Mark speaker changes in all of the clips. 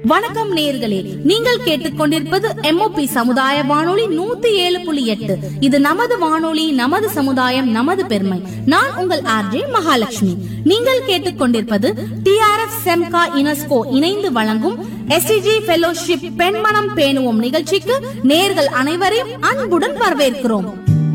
Speaker 1: வணக்கம் நேர்களே நீங்கள் கேட்டுக்கொண்டிருப்பது எம்ஓபி சமுதாய வானொலி நூத்தி ஏழு புள்ளி எட்டு இது நமது வானொலி நமது சமுதாயம் நமது பெருமை நான் உங்கள் ஆர்ஜே மகாலட்சுமி நீங்கள் கேட்டுக்கொண்டிருப்பது டிஆர்எஃப் செம்கா யுனெஸ்கோ இணைந்து வழங்கும் எஸ்டிஜி ஃபெலோஷிப் பெண்மனம் பேணுவோம் நிகழ்ச்சிக்கு நேர்கள் அனைவரையும் அன்புடன் வரவேற்கிறோம்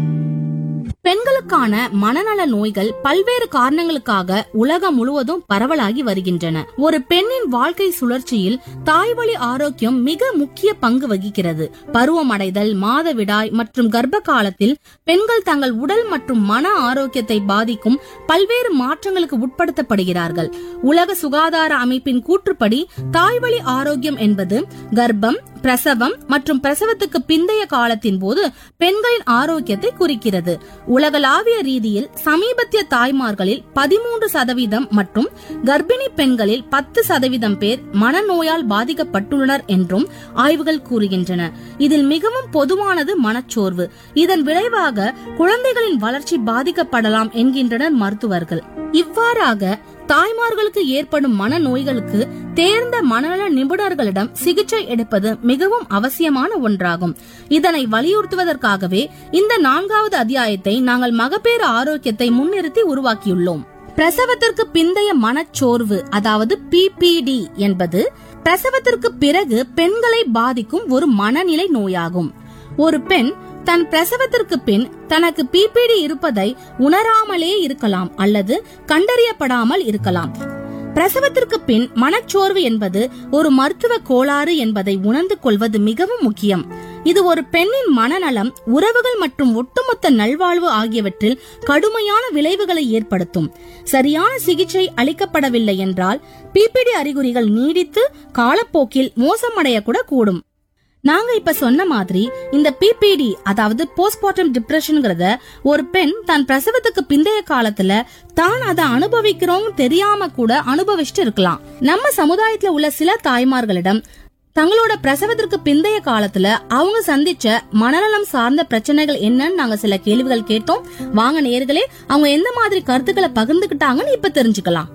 Speaker 1: பெண்களுக்கான மனநல நோய்கள் பல்வேறு காரணங்களுக்காக உலகம் முழுவதும் பரவலாகி வருகின்றன ஒரு பெண்ணின் வாழ்க்கை சுழற்சியில் தாய்வழி ஆரோக்கியம் மிக முக்கிய பங்கு வகிக்கிறது பருவமடைதல் மாதவிடாய் மற்றும் கர்ப்ப காலத்தில் பெண்கள் தங்கள் உடல் மற்றும் மன ஆரோக்கியத்தை பாதிக்கும் பல்வேறு மாற்றங்களுக்கு உட்படுத்தப்படுகிறார்கள் உலக சுகாதார அமைப்பின் கூற்றுப்படி தாய்வழி ஆரோக்கியம் என்பது கர்ப்பம் பிரசவம் மற்றும் பிரசவத்துக்கு பிந்தைய காலத்தின் போது பெண்களின் ஆரோக்கியத்தை குறிக்கிறது உலகளாவிய ரீதியில் சமீபத்திய தாய்மார்களில் பதிமூன்று சதவீதம் மற்றும் கர்ப்பிணி பெண்களில் பத்து சதவீதம் பேர் மனநோயால் பாதிக்கப்பட்டுள்ளனர் என்றும் ஆய்வுகள் கூறுகின்றன இதில் மிகவும் பொதுவானது மனச்சோர்வு இதன் விளைவாக குழந்தைகளின் வளர்ச்சி பாதிக்கப்படலாம் என்கின்றனர் மருத்துவர்கள் இவ்வாறாக தாய்மார்களுக்கு ஏற்படும் மனநோய்களுக்கு தேர்ந்த மனநல நிபுணர்களிடம் சிகிச்சை எடுப்பது மிகவும் அவசியமான ஒன்றாகும் இதனை வலியுறுத்துவதற்காகவே இந்த நான்காவது அத்தியாயத்தை நாங்கள் மகப்பேறு ஆரோக்கியத்தை முன்னிறுத்தி உருவாக்கியுள்ளோம் பிரசவத்திற்கு பிந்தைய மனச்சோர்வு அதாவது பிபிடி என்பது பிரசவத்திற்கு பிறகு பெண்களை பாதிக்கும் ஒரு மனநிலை நோயாகும் ஒரு பெண் தன் பிரசவத்திற்கு பின் தனக்கு பிபிடி இருப்பதை உணராமலே இருக்கலாம் அல்லது கண்டறியப்படாமல் இருக்கலாம் பிரசவத்திற்கு பின் மனச்சோர்வு என்பது ஒரு மருத்துவ கோளாறு என்பதை உணர்ந்து கொள்வது மிகவும் முக்கியம் இது ஒரு பெண்ணின் மனநலம் உறவுகள் மற்றும் ஒட்டுமொத்த நல்வாழ்வு ஆகியவற்றில் கடுமையான விளைவுகளை ஏற்படுத்தும் சரியான சிகிச்சை அளிக்கப்படவில்லை என்றால் பிபிடி அறிகுறிகள் நீடித்து காலப்போக்கில் மோசமடைய கூட கூடும் நாங்க இப்ப சொன்ன மாதிரி இந்த பிபிடி அதாவது போஸ்ட்மார்ட்டம் டிப்ரெஷன்ங்கிறத ஒரு பெண் தன் பிரசவத்துக்கு பிந்தைய காலத்துல தான் அதை அனுபவிக்கிறோம் தெரியாம கூட அனுபவிச்சுட்டு இருக்கலாம் நம்ம சமுதாயத்துல உள்ள சில தாய்மார்களிடம் தங்களோட பிரசவத்திற்கு பிந்தைய காலத்துல அவங்க சந்திச்ச மனநலம் சார்ந்த பிரச்சனைகள் என்னன்னு நாங்க சில கேள்விகள் கேட்டோம் வாங்க நேர்களே அவங்க எந்த மாதிரி கருத்துக்களை பகிர்ந்துகிட்டாங்கன்னு இப்ப தெரிஞ்சுக்கலாம்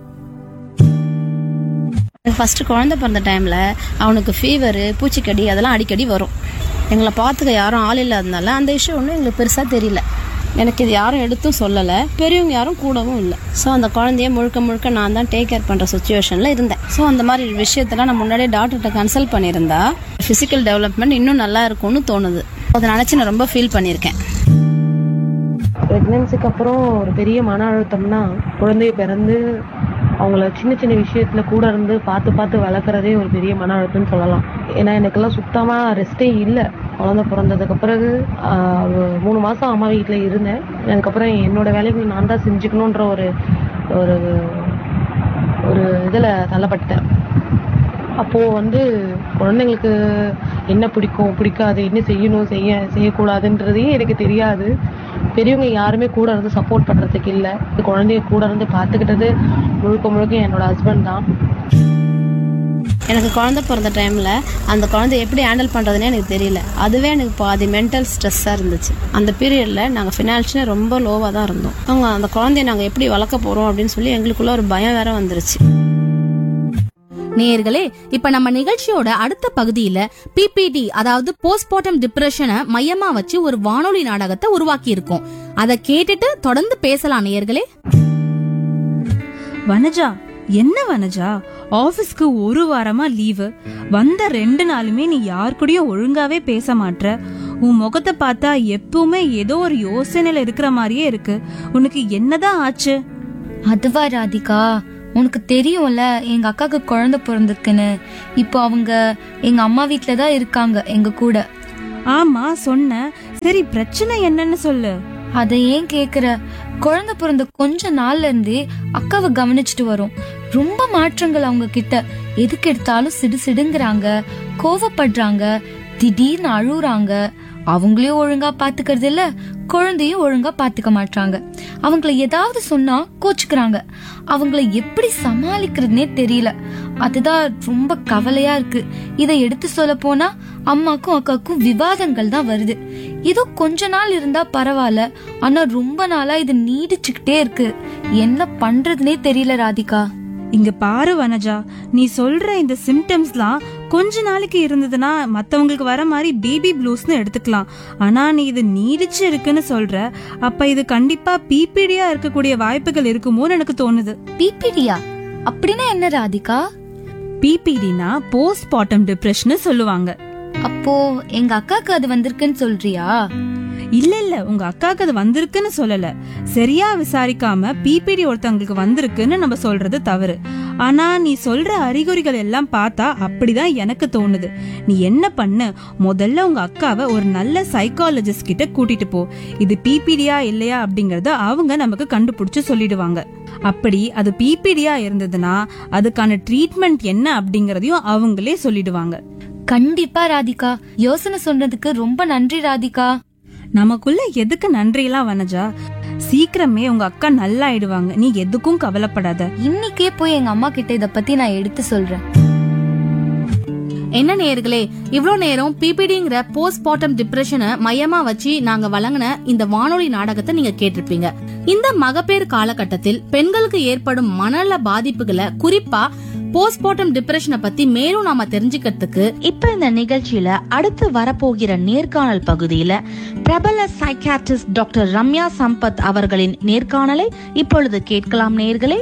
Speaker 2: ஃபர்ஸ்ட் குழந்தை பிறந்த டைம்ல அவனுக்கு ஃபீவரு பூச்சிக்கடி அதெல்லாம் அடிக்கடி வரும் எங்களை பார்த்துக்க யாரும் ஆள் இல்லாதனால அந்த விஷயம் ஒன்றும் எங்களுக்கு பெருசாக தெரியல எனக்கு இது யாரும் எடுத்தும் சொல்லலை பெரியவங்க யாரும் கூடவும் இல்லை ஸோ அந்த குழந்தைய முழுக்க முழுக்க நான் தான் டேக் கேர் பண்ணுற சுச்சுவேஷனில் இருந்தேன் ஸோ அந்த மாதிரி விஷயத்தெல்லாம் நான் முன்னாடியே டாக்டர்கிட்ட கன்சல்ட் பண்ணியிருந்தா ஃபிசிக்கல் டெவலப்மெண்ட் இன்னும் நல்லா இருக்கும்னு தோணுது அதை நினச்சி நான் ரொம்ப ஃபீல் பண்ணியிருக்கேன்
Speaker 3: ப்ரெக்னென்சிக்கு அப்புறம் ஒரு பெரிய மன அழுத்தம்னா குழந்தைய பிறந்து அவங்கள சின்ன சின்ன விஷயத்துல கூட இருந்து பார்த்து பார்த்து வளர்க்குறதே ஒரு பெரிய மன அழுத்தம்னு சொல்லலாம் ஏன்னா எனக்கெல்லாம் சுத்தமா ரெஸ்டே இல்லை குழந்தை பிறந்ததுக்கு பிறகு ஆஹ், ஒரு மூணு மாசம் அம்மா வீட்டில் இருந்தேன் அதுக்கப்புறம் என்னோட வேலைகளை நான் தான் செஞ்சுக்கணுன்ற ஒரு ஒரு ஒரு இதில் தள்ளப்பட்டேன் அப்போ வந்து குழந்தைங்களுக்கு என்ன பிடிக்கும் பிடிக்காது என்ன செய்யணும் செய்ய செய்யக்கூடாதுன்றதே எனக்கு தெரியாது பெரியவங்க யாருமே கூட இருந்து சப்போர்ட் பண்றதுக்கு இல்லை குழந்தைய கூட இருந்து பார்த்துக்கிட்டது முழுக்க முழுக்க என்னோட ஹஸ்பண்ட் தான்
Speaker 2: எனக்கு குழந்தை பிறந்த டைமில் அந்த குழந்தை எப்படி ஹேண்டில் பண்ணுறதுனே எனக்கு தெரியல அதுவே எனக்கு பாதி மென்டல் ஸ்ட்ரெஸ்ஸாக இருந்துச்சு அந்த பீரியடில் நாங்கள் ஃபினான்ஷியலாக ரொம்ப லோவாக தான் இருந்தோம் அவங்க அந்த குழந்தைய நாங்கள் எப்படி வளர்க்க போகிறோம் அப்படின்னு சொல்லி எங்களுக்குள்ள ஒரு பயம் வேற வந்துருச்சு
Speaker 1: நேயர்களே இப்ப நம்ம நிகழ்ச்சியோட அடுத்த பகுதியில பிபிடி அதாவது போஸ்ட்மார்ட்டம் டிப்ரெஷனை மையமா வச்சு ஒரு வானொலி நாடகத்தை உருவாக்கி இருக்கோம் அதை கேட்டுட்டு தொடர்ந்து பேசலாம் நேயர்களே
Speaker 4: வனஜா என்ன வனஜா ஆபீஸ்க்கு ஒரு வாரமா லீவு வந்த ரெண்டு நாளுமே நீ யார் கூடயும் ஒழுங்காவே பேச மாட்ற உன் முகத்தை பார்த்தா எப்பவுமே ஏதோ ஒரு யோசனையில இருக்கிற மாதிரியே இருக்கு உனக்கு என்னதான் ஆச்சு
Speaker 5: அதுவா ராதிகா உனக்கு தெரியும்ல எங்க அக்காக்கு குழந்தை பிறந்திருக்குன்னு இப்போ அவங்க எங்க அம்மா வீட்ல தான் இருக்காங்க எங்க கூட
Speaker 4: ஆமா சொன்ன சரி பிரச்சனை என்னன்னு சொல்லு
Speaker 5: அதை ஏன் கேக்குற குழந்தை பிறந்த கொஞ்ச நாள்ல இருந்தே அக்காவை கவனிச்சுட்டு வரும் ரொம்ப மாற்றங்கள் அவங்க கிட்ட எதுக்கு எடுத்தாலும் சிடு சிடுங்கிறாங்க கோவப்படுறாங்க திடீர்னு அழுகுறாங்க அவங்களையும் ஒழுங்கா பாத்துக்கிறது இல்ல குழந்தையும் ஒழுங்கா பாத்துக்க மாட்டாங்க அவங்கள ஏதாவது சொன்னா கோச்சுக்கிறாங்க அவங்கள எப்படி சமாளிக்கிறதுனே தெரியல அதுதான் ரொம்ப கவலையா இருக்கு இதை எடுத்து சொல்ல போனா அம்மாக்கும் அக்காக்கும் விவாதங்கள் தான் வருது ஏதோ கொஞ்ச நாள் இருந்தா பரவாயில்ல ஆனா ரொம்ப நாளா இது நீடிச்சுக்கிட்டே இருக்கு என்ன பண்றதுனே தெரியல ராதிகா
Speaker 4: இங்க பாரு வனஜா நீ சொல்ற இந்த சிம்டம்ஸ்லாம் கொஞ்ச நாளைக்கு இருந்ததுன்னா மத்தவங்களுக்கு வர மாதிரி பேபி ப்ளூஸ்னு எடுத்துக்கலாம் ஆனா நீ இது நீடிச்சு இருக்குன்னு சொல்ற அப்ப இது கண்டிப்பா பிபிடியா இருக்கக்கூடிய வாய்ப்புகள் இருக்குமோன்னு எனக்கு தோணுது
Speaker 5: பிபிடியா அப்படின்னா என்ன ராதிகா
Speaker 4: பிபிடினா போஸ்ட் பாட்டம் டிப்ரெஷன் சொல்லுவாங்க
Speaker 5: அப்போ எங்க அக்காக்கு அது வந்திருக்குன்னு சொல்றியா
Speaker 4: இல்ல இல்ல உங்க அக்காக்கு அது வந்திருக்குன்னு சொல்லல சரியா விசாரிக்காம பிபிடி ஒருத்தவங்களுக்கு வந்திருக்குன்னு நம்ம சொல்றது தவறு ஆனா நீ சொல்ற அறிகுறிகள் எல்லாம் பார்த்தா அப்படிதான் எனக்கு தோணுது நீ என்ன பண்ண முதல்ல உங்க அக்காவை ஒரு நல்ல சைக்காலஜிஸ்ட் கிட்ட கூட்டிட்டு போ இது பிபிடியா இல்லையா அப்படிங்கறத அவங்க நமக்கு கண்டுபிடிச்சு சொல்லிடுவாங்க அப்படி அது பிபிடியா இருந்ததுன்னா அதுக்கான ட்ரீட்மெண்ட் என்ன அப்படிங்கறதையும் அவங்களே சொல்லிடுவாங்க
Speaker 5: கண்டிப்பா ராதிகா யோசனை சொன்னதுக்கு ரொம்ப நன்றி ராதிகா
Speaker 4: நமக்குள்ள எதுக்கு நன்றியெல்லாம் வனஜா சீக்கிரமே உங்க அக்கா நல்லா ஆயிடுவாங்க நீ எதுக்கும் கவலைப்படாத
Speaker 5: இன்னைக்கே போய் எங்க அம்மா கிட்ட இத பத்தி நான் எடுத்து சொல்றேன்
Speaker 1: என்ன நேயர்களே இவ்ளோ நேரம் பிபிடிங்கிற போஸ்ட் பார்ட்டம் டிப்ரெஷனை மையமா வச்சு நாங்க வழங்கின இந்த வானொலி நாடகத்தை நீங்க கேட்டிருப்பீங்க இந்த மகப்பேறு காலகட்டத்தில் பெண்களுக்கு ஏற்படும் மனநல பாதிப்புகளை குறிப்பா போஸ்ட்மார்ட்டம் டிப்ரெஷனை பத்தி மேலும் நாம தெரிஞ்சுக்கிறதுக்கு
Speaker 6: இப்ப இந்த நிகழ்ச்சியில அடுத்து வரப்போகிற நேர்காணல் பகுதியில பிரபல சைக்காட்ரிஸ்ட் டாக்டர் ரம்யா சம்பத் அவர்களின் நேர்காணலை இப்பொழுது கேட்கலாம் நேர்களே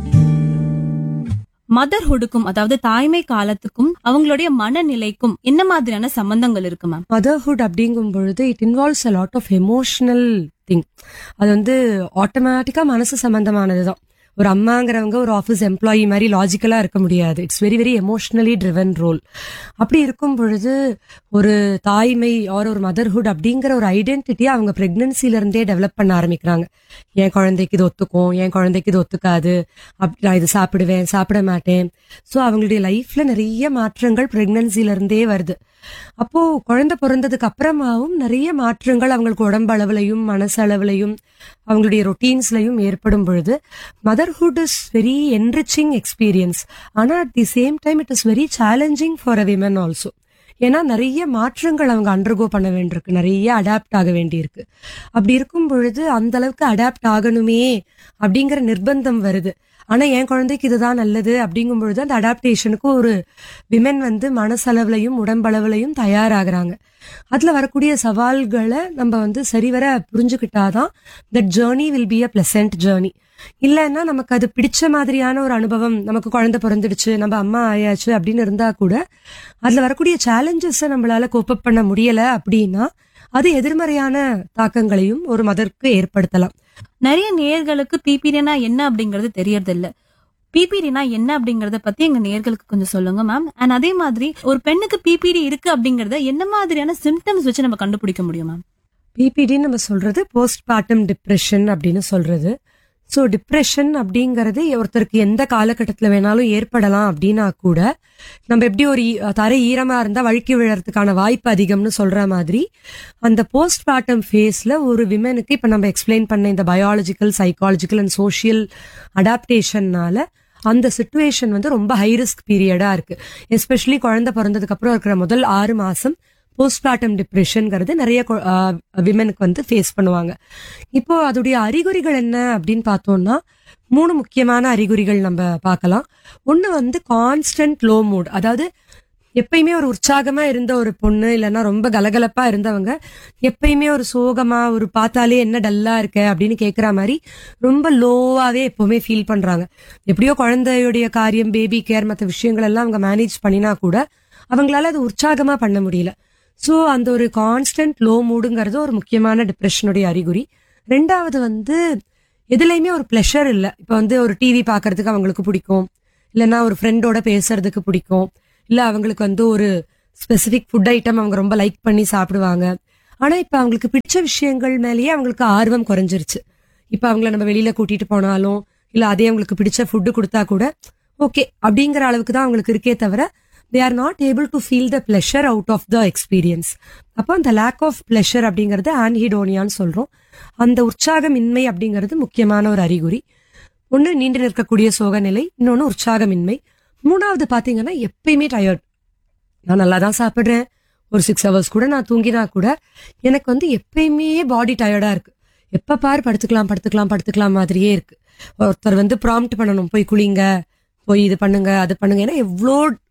Speaker 4: மதர்ஹுடுக்கும் அதாவது தாய்மை காலத்துக்கும் அவங்களுடைய மனநிலைக்கும் என்ன மாதிரியான சம்பந்தங்கள் இருக்கு மேம்
Speaker 7: மதர்ஹுட் அப்படிங்கும் பொழுது it involves a lot of emotional thing அது வந்து ஆட்டோமேட்டிக்கா மனசு சம்பந்தமானதுதான் ஒரு அம்மாங்கிறவங்க ஒரு ஆஃபீஸ் எம்ப்ளாயி மாதிரி லாஜிக்கலா இருக்க முடியாது it's very very emotionally driven role அப்படி இருக்கும் பொழுது ஒரு தாய்மை ஆர் ஒரு மதர்ஹுட் அப்படிங்கிற ஒரு ஐடென்டிட்டியை அவங்க பிரெக்னன்சில இருந்தே டெவலப் பண்ண ஆரம்பிக்கிறாங்க என் குழந்தைக்கு இது ஒத்துக்கும் என் குழந்தைக்கு இது ஒத்துக்காது அப்படி நான் இது சாப்பிடுவேன் சாப்பிட மாட்டேன் ஸோ அவங்களுடைய லைஃப்ல நிறைய மாற்றங்கள் பிரெக்னன்சில இருந்தே வருது அப்போ குழந்தை பிறந்ததுக்கு அப்புறமாவும் நிறைய மாற்றங்கள் அவங்களுக்கு உடம்பு அளவுலையும் மனசளவுலையும் அவங்களுடைய ரொட்டீன்ஸ்லையும் ஏற்படும் பொழுது motherhood is very enriching experience ஆனா at the same time it is very challenging for a women also ஏன்னா நிறைய மாற்றங்கள் அவங்க அண்டர்கோ பண்ண வேண்டியிருக்கு நிறைய அடாப்ட் ஆக வேண்டியிருக்கு அப்படி இருக்கும் பொழுது அந்த அளவுக்கு அடாப்ட் ஆகணுமே அப்படிங்கிற நிர்பந்தம் வருது ஆனா என் குழந்தைக்கு இதுதான் நல்லது அப்படிங்கும் பொழுது அந்த அடாப்டேஷனுக்கு ஒரு விமென் வந்து மனசளவுலையும் உடம்பளவுலையும் தயாராகிறாங்க அதுல வரக்கூடிய சவால்களை நம்ம வந்து சரிவர புரிஞ்சுக்கிட்டாதான் that journey will be a pleasant journey இல்லைன்னா நமக்கு அது பிடிச்ச மாதிரியான ஒரு அனுபவம் நமக்கு குழந்தை பிறந்துடுச்சு நம்ம அம்மா ஆயாச்சு அப்படின்னு இருந்தா கூட அதுல வரக்கூடிய சேலஞ்சஸை நம்மளால கோப்பப் பண்ண முடியல அப்படின்னா அது எதிர்மறையான தாக்கங்களையும் ஒரு மதற்கு ஏற்படுத்தலாம்
Speaker 4: நிறைய நேர்களுக்கு பிபிடினா என்ன அப்படிங்கறது தெரியறது இல்ல பிபிடினா என்ன அப்படிங்கறத பத்தி எங்க நேர்களுக்கு கொஞ்சம் சொல்லுங்க மேம் அண்ட் அதே மாதிரி ஒரு பெண்ணுக்கு பிபிடி இருக்கு அப்படிங்கறத என்ன மாதிரியான சிம்டம்ஸ் வச்சு நம்ம கண்டுபிடிக்க முடியும் மேம்
Speaker 7: பிபிடின்னு நம்ம சொல்றது போஸ்ட் பார்ட்டம் டிப்ரெஷன் அப்படின்னு சொல்றது ஸோ டிப்ரெஷன் அப்படிங்கிறது ஒருத்தருக்கு எந்த காலகட்டத்தில் வேணாலும் ஏற்படலாம் அப்படின்னா கூட நம்ம எப்படி ஒரு ஈ- தரை ஈரமா இருந்தா வழுக்கி விழறதுக்கான வாய்ப்பு அதிகம்னு சொல்ற மாதிரி அந்த போஸ்ட் பார்ட்டம் ஃபேஸ்ல ஒரு விமனுக்கு இப்ப நம்ம எக்ஸ்பிளைன் பண்ண இந்த பயாலஜிக்கல் சைக்காலஜிக்கல் அண்ட் சோஷியல் அடாப்டேஷன்னால அந்த சுச்சுவேஷன் வந்து ரொம்ப ஹை ரிஸ்க் பீரியடா இருக்கு எஸ்பெஷலி குழந்தை பிறந்ததுக்கு அப்புறம் இருக்கிற முதல் ஆறு மாசம் போஸ்ட்மார்ட்டம் டிப்ரெஷன்ங்கிறது நிறைய விமனுக்கு வந்து ஃபேஸ் பண்ணுவாங்க இப்போ அதோடைய அறிகுறிகள் என்ன அப்படின்னு பார்த்தோம்னா மூணு முக்கியமான அறிகுறிகள் நம்ம பார்க்கலாம் ஒன்று வந்து கான்ஸ்டன்ட் லோ மூட் அதாவது எப்பயுமே ஒரு உற்சாகமா இருந்த ஒரு பொண்ணு இல்லைன்னா ரொம்ப கலகலப்பா இருந்தவங்க எப்பயுமே ஒரு சோகமா ஒரு பார்த்தாலே என்ன டல்லா இருக்க அப்படின்னு கேக்குற மாதிரி ரொம்ப லோவாவே எப்பவுமே ஃபீல் பண்றாங்க எப்படியோ குழந்தையுடைய காரியம் பேபி கேர் மற்ற விஷயங்கள் எல்லாம் அவங்க மேனேஜ் பண்ணினா கூட அவங்களால அது உற்சாகமா பண்ண முடியல ஸோ அந்த ஒரு கான்ஸ்டன்ட் லோ மூடுங்கிறது ஒரு முக்கியமான டிப்ரெஷனுடைய அறிகுறி ரெண்டாவது வந்து எதுலையுமே ஒரு ப்ளஷர் இல்லை இப்போ வந்து ஒரு டிவி பார்க்கறதுக்கு அவங்களுக்கு பிடிக்கும் இல்லைன்னா ஒரு ஃப்ரெண்டோட பேசுறதுக்கு பிடிக்கும் இல்லை அவங்களுக்கு வந்து ஒரு ஸ்பெசிஃபிக் ஃபுட் ஐட்டம் அவங்க ரொம்ப லைக் பண்ணி சாப்பிடுவாங்க ஆனால் இப்போ அவங்களுக்கு பிடிச்ச விஷயங்கள் மேலேயே அவங்களுக்கு ஆர்வம் குறைஞ்சிருச்சு இப்போ அவங்கள நம்ம வெளியில கூட்டிட்டு போனாலும் இல்லை அதே அவங்களுக்கு பிடிச்ச ஃபுட்டு கொடுத்தா கூட ஓகே அப்படிங்கிற அளவுக்கு தான் அவங்களுக்கு இருக்கே தவிர they are not able to feel the pleasure out of the experience அப்போ அந்த லேக் ஆஃப் பிளஷர் அப்படிங்கிறது ஆன்ஹிடோனியான்னு சொல்றோம் அந்த உற்சாகமின்மை அப்படிங்கிறது முக்கியமான ஒரு அறிகுறி ஒன்று நீண்டு நிற்கக்கூடிய சோகநிலை இன்னொன்று உற்சாகமின்மை மூணாவது பாத்தீங்கன்னா எப்பயுமே டயர்ட் நான் நல்லா தான் சாப்பிட்றேன் ஒரு சிக்ஸ் ஹவர்ஸ் கூட நான் தூங்கினா கூட எனக்கு வந்து எப்பயுமே பாடி டயர்டா இருக்கு எப்ப பாரு படுத்துக்கலாம் படுத்துக்கலாம் படுத்துக்கலாம் மாதிரியே இருக்கு ஒருத்தர் வந்து ப்ராம்ப்ட் பண்ணணும் போய் குளிங்க போய் இது பண்ணுங்க அது பண்ணுங்க ஏன்னா எவ்வளோ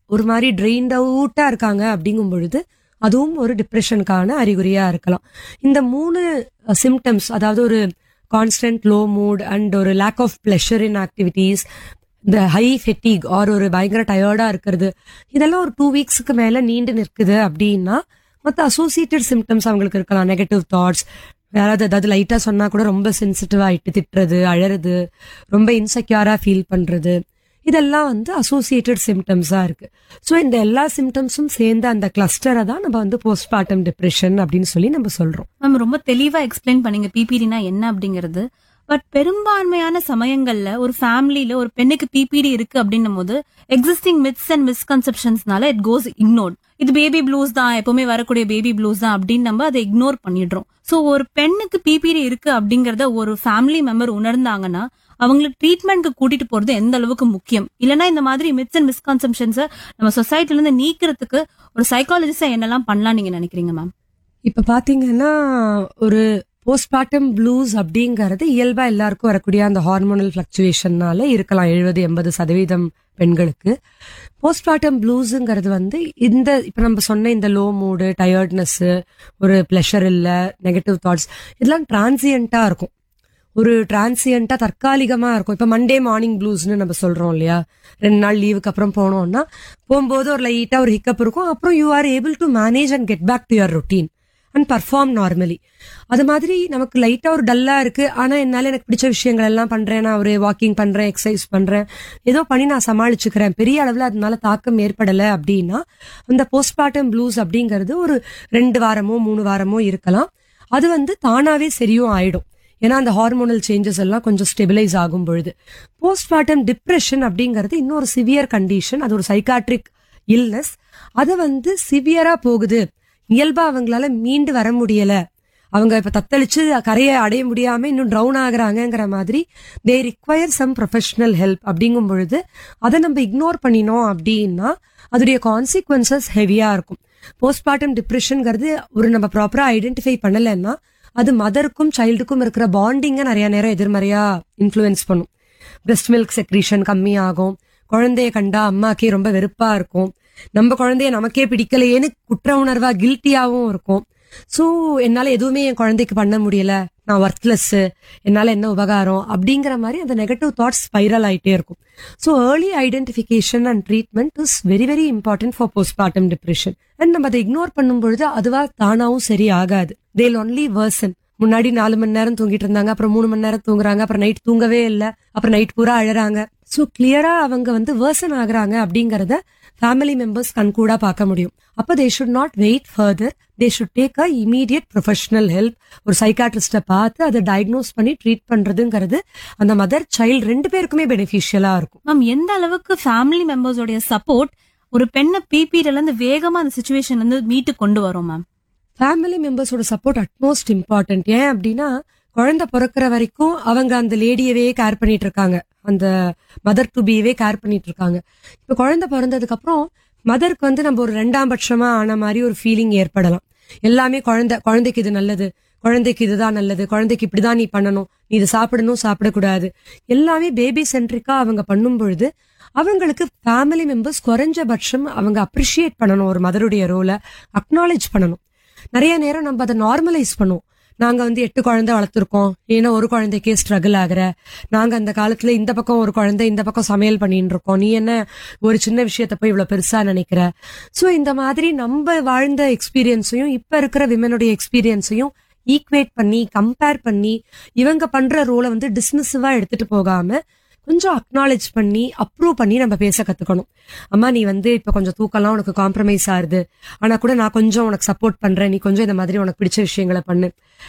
Speaker 7: ஒரு மாதிரி ட்ரெயின்ட் அவுட்டா இருக்காங்க அப்படிங்கும் பொழுது அதுவும் ஒரு டிப்ரெஷனுக்கான அறிகுறியா இருக்கலாம் இந்த மூணு சிம்டம்ஸ் அதாவது ஒரு கான்ஸ்டன்ட் லோ மூட் அண்ட் ஒரு lack of pleasure in activities இந்த ஹை ஃபெட்டிக் ஆர் ஒரு பயங்கர டயர்டா இருக்கிறது இதெல்லாம் ஒரு டூ வீக்ஸ்க்கு மேல நீண்டு நிற்குது அப்படின்னா மற்ற அசோசியேட்டட் சிம்டம்ஸ் அவங்களுக்கு இருக்கலாம் நெகட்டிவ் தாட்ஸ் யாராவது ஏதாவது லைட்டா சொன்னா கூட ரொம்ப சென்சிட்டிவ் ஆயிட்டு திட்டுறது அழறது ரொம்ப இன்செக்யூரா ஃபீல் பண்றது இதெல்லாம் வந்து அசோசியேட்டட் சிம்டம்ஸா இருக்கு ஸோ இந்த எல்லா சிம்டம்ஸும் சேர்ந்த அந்த கிளஸ்டரை தான் நம்ம வந்து போஸ்ட்மார்ட்டம் டிப்ரெஷன் அப்படின்னு சொல்லி நம்ம சொல்றோம்
Speaker 4: மேம் ரொம்ப தெளிவா எக்ஸ்பிளைன் பண்ணீங்க பிபிடினா என்ன அப்படிங்கிறது பட் பெரும்பான்மையான சமயங்கள்ல ஒரு ஃபேமிலில ஒரு பெண்ணுக்கு பிபிடி இருக்கு அப்படின்னும் போது எக்ஸிஸ்டிங் மித்ஸ் அண்ட் மிஸ்கன்செப்ஷன்ஸ்னால இட் கோஸ் இக்னோர்ட் இது பேபி ப்ளூஸ் தான் எப்பவுமே வரக்கூடிய பேபி ப்ளூஸ் தான் அப்படின்னு நம்ம அதை இக்னோர் பண்ணிடுறோம் சோ ஒரு பெண்ணுக்கு பிபிடி இருக்கு அப்படிங்கறத ஒரு ஃபேமிலி மெம்பர் உணர்ந்தாங்கன்னா அவங்களுக்கு ட்ரீட்மெண்ட்க்கு கூட்டிட்டு போறது எந்த அளவுக்கு முக்கியம் இல்லனா இந்த மாதிரி மித்ஸ் அண்ட் மிஸ்கான்செப்ஷன்ஸை நம்ம சொசைட்டில இருந்து நீக்கிறதுக்கு ஒரு சைக்காலஜிஸ்டா என்னெல்லாம் பண்ணலாம் நீங்க நினைக்கிறீங்க மேம்
Speaker 7: இப்ப பாத்தீங்கன்னா ஒரு போஸ்ட்மார்ட்டம் ப்ளூஸ் அப்படிங்கறது இயல்பா எல்லாருக்கும் வரக்கூடிய அந்த ஹார்மோனல் ஃபிளக்சுவேஷன்னால இருக்கலாம் எழுபது எண்பது சதவீதம் பெண்களுக்கு போஸ்ட்மார்ட்டம் ப்ளூஸுங்கிறது வந்து இந்த இப்ப நம்ம சொன்ன இந்த லோ மூடு டயர்ட்னஸ் ஒரு பிளஷர் இல்ல நெகட்டிவ் தாட்ஸ் இதெல்லாம் டிரான்சியண்டா இருக்கும் ஒரு டிரான்சியண்டா தற்காலிகமா இருக்கும் இப்ப மண்டே மார்னிங் ப்ளூஸ்னு நம்ம சொல்றோம் இல்லையா ரெண்டு நாள் லீவுக்கு அப்புறம் போனோம்னா போகும்போது ஒரு லைட்டா ஒரு ஹிக்கப் இருக்கும் அப்புறம் you are able to manage and get back to your routine and perform normally அது மாதிரி நமக்கு லைட்டா ஒரு டல்லா இருக்கு ஆனா என்னால எனக்கு பிடிச்ச விஷயங்கள் எல்லாம் பண்றேன் நான் ஒரு வாக்கிங் பண்றேன் எக்ஸசைஸ் பண்றேன் ஏதோ பண்ணி நான் சமாளிச்சுக்கிறேன் பெரிய அளவுல அதனால தாக்கம் ஏற்படல அப்படின்னா அந்த போஸ்ட்மார்ட்டம் ப்ளூஸ் அப்படிங்கிறது ஒரு ரெண்டு வாரமோ மூணு வாரமோ இருக்கலாம் அது வந்து தானாவே சரியும் ஆயிடும் ஏன்னா அந்த ஹார்மோனல் சேஞ்சஸ் எல்லாம் கொஞ்சம் ஸ்டெபிலைஸ் ஆகும் பொழுது போஸ்ட்மார்ட்டம் டிப்ரெஷன் அப்படிங்கிறது இன்னொரு சிவியர் கண்டிஷன் அது ஒரு சைக்காட்ரிக் இல்னஸ் அது வந்து சிவியரா போகுது இயல்பா அவங்களால மீண்டு வர முடியல அவங்க இப்ப தத்தளிச்சு கரையை அடைய முடியாம இன்னும் டவுன் ஆகுறாங்கங்கிற மாதிரி they require some professional help அப்படிங்கும் பொழுது அதை நம்ம இக்னோர் பண்ணினோம் அப்படின்னா அதோடைய கான்சிக்வன்சஸ் ஹெவியா இருக்கும் போஸ்ட்மார்ட்டம் டிப்ரெஷன்ங்கிறது ஒரு நம்ம ப்ராப்பரா ஐடென்டிஃபை பண்ணலைன்னா அது மதருக்கும் சைல்டுக்கும் இருக்கிற பாண்டிங்க நிறைய நேரம் எதிர்மறையா இன்ஃப்ளூயன்ஸ் பண்ணும் பிரெஸ்ட் மில்க் செக்ரீஷன் கம்மியாகும் குழந்தைய கண்டா அம்மாக்கே ரொம்ப வெறுப்பா இருக்கும் நம்ம குழந்தைய நமக்கே பிடிக்கலையேன்னு குற்ற உணர்வா கில்ட்டியாவும் இருக்கும் சோ என்னால எதுவுமே என் குழந்தைக்கு பண்ண முடியல நான் ஒர்த்லெஸ் என்னால என்ன உபகாரம் அப்படிங்கிற மாதிரி அந்த நெகட்டிவ் தாட்ஸ் ஸ்பைரல் ஆயிட்டே இருக்கும் so early identification and treatment is very very important for postmortem depression and நம்ம அதை இக்னோர் பண்ணும் பொழுது அதுவா தானாவும் சரி ஆகாது தேல் ஒன்லி வேர்சன் முன்னாடி நாலு மணி நேரம் தூங்கிட்டு இருந்தாங்க அப்புறம் மூணு மணி நேரம் தூங்குறாங்க அப்புறம் நைட் தூங்கவே இல்லை அப்புறம் நைட் பூரா அழறாங்க ஸோ கிளியரா அவங்க வந்து வேர்சன் ஆகுறாங்க அப்படிங்கறத ஃபேமிலி மெம்பர்ஸ் கண்கூடா பார்க்க முடியும் அப்ப they should not wait further they should take a immediate professional help ஒரு சைக்காட்ரிஸ்ட பார்த்து அதை டயக்னோஸ் பண்ணி ட்ரீட் பண்றதுங்கிறது அந்த மதர் சைல்டு ரெண்டு பேருக்குமே பெனிஃபிஷியலா இருக்கும்
Speaker 4: மேம் எந்த அளவுக்கு ஃபேமிலி மெம்பர்ஸோடைய சப்போர்ட் ஒரு பெண்ணை பிபிடில இருந்து வேகமா அந்த சுச்சுவேஷன்ல இருந்து மீட்டு கொண்டு வரும் மேம்
Speaker 7: ஃபேமிலி மெம்பர்ஸோட சப்போர்ட் அட்மோஸ்ட் இம்பார்ட்டன்ட் ஏன் அப்படின்னா குழந்தை பிறக்கிற வரைக்கும் அவங்க அந்த லேடியவே கேர் பண்ணிட்டு இருக்காங்க அந்த மதர் டு பியவே கேர் பண்ணிட்டு இருக்காங்க இப்ப குழந்தை பிறந்ததுக்கு அப்புறம் மதருக்கு வந்து நம்ம ஒரு ரெண்டாம் பட்சமா ஆன மாதிரி ஒரு ஃபீலிங் ஏற்படலாம் எல்லாமே குழந்தை குழந்தைக்கு இது நல்லது குழந்தைக்கு இதுதான் நல்லது குழந்தைக்கு இப்படிதான் நீ பண்ணணும் நீ இது சாப்பிடணும் சாப்பிடக்கூடாது எல்லாமே பேபி சென்ட்ரிக்கா அவங்க பண்ணும் பொழுது அவங்களுக்கு ஃபேமிலி மெம்பர்ஸ் குறைஞ்சபட்சம் அவங்க அப்ரிஷியேட் பண்ணணும் ஒரு மதருடைய ரோலை அக்னாலேஜ் பண்ணணும் நிறைய நேரம் நம்ம அதை நார்மலைஸ் பண்ணுவோம் நாங்க வந்து எட்டு குழந்தை வளர்த்துருக்கோம் ஏன்னா ஒரு குழந்தைக்கே ஸ்ட்ரகிள் ஆகுற நாங்க அந்த காலத்துல இந்த பக்கம் ஒரு குழந்தை இந்த பக்கம் சமையல் பண்ணிட்டு இருக்கோம் நீ என்ன ஒரு சின்ன விஷயத்த போய் இவ்வளவு பெருசா நினைக்கிற சோ இந்த மாதிரி நம்ம வாழ்ந்த எக்ஸ்பீரியன்ஸையும் இப்ப இருக்கிற விமனுடைய எக்ஸ்பீரியன்ஸையும் ஈக்குவேட் பண்ணி கம்பேர் பண்ணி இவங்க பண்ற ரோலை வந்து டிஸ்மிசிவா எடுத்துட்டு போகாம கொஞ்சம் அக்னாலேஜ் பண்ணி அப்ரூவ் பண்ணி நம்ம பேச கத்துக்கணும் அம்மா நீ வந்து இப்ப கொஞ்சம் தூக்கலாம் உனக்கு காம்ப்ரமைஸ் ஆகுது ஆனா கூட நான் கொஞ்சம் உனக்கு சப்போர்ட் பண்றேன் நீ கொஞ்சம் இந்த மாதிரி உனக்கு பிடிச்ச விஷயங்களை பண்ணு